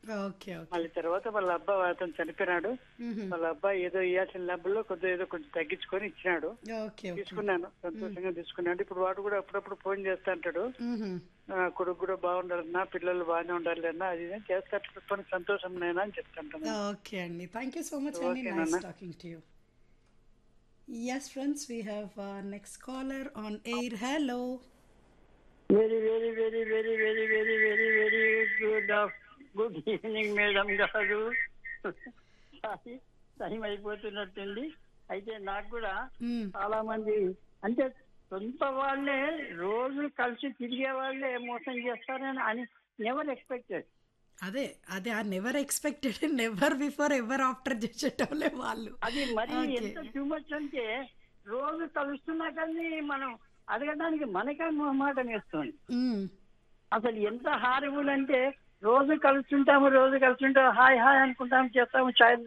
Okay okay మళ్ళీ తర్వాత వాళ్ళ అబ్బాయి అతను చనిపోయినాడు మ్మ్. వాళ్ళ అబ్బాయి ఏదో ఇవ్వాల్సిన డబ్బుల్లో కొద్దిగా ఏదో కొంచెం తగ్గించుకొని ఇచ్చినాడు ఓకే ఓకే తీసుకున్నాను సంతోషంగా తీసుకున్నాడు ఇప్పుడు వాడు కూడా అప్పుడప్పుడు ఫోన్ చేస్తా అంటాడు మ్మ్. ఆ, కొడుకు కూడా బాగుండాలన్నా పిల్లలు బాగానే ఉండాలి అన్న అది ఇది అని చేస్తా సంతోషం నేనా అని చెప్తాంటాను ఓకే అండి థ్యాంక్ యూ సో మచ్ అండి Okay, nice Nana. Talking to you yes friends we have next caller on air hello very very very very very very very very good good evening madam గారు sorry, time అయిపోతున్నట్టుంది అయితే నాకు కూడా చాలా మంది అంటే సొంత వాళ్ళే రోజు కలిసి తిరిగే వాళ్ళే మోసం చేస్తారని అని నెవర్ ఎక్స్పెక్టెడ్ అదే అదే ఆ never expected never before ever after చేసేటోళ్ళే వాళ్ళు అది మరి Okay. ఎంత టూ మచ్ అంటే రోజు కలుస్తున్నా కానీ మనం అడగడానికి మనకే మొహమాటం వేస్తుంది మ్మ్. అసలు ఎంత హారబుల్ అంటే రోజు కలుస్తుంటాము రోజు కలుస్తుంటాము హాయ్ హాయ్ అనుకుంటాము చేస్తాము చాయ్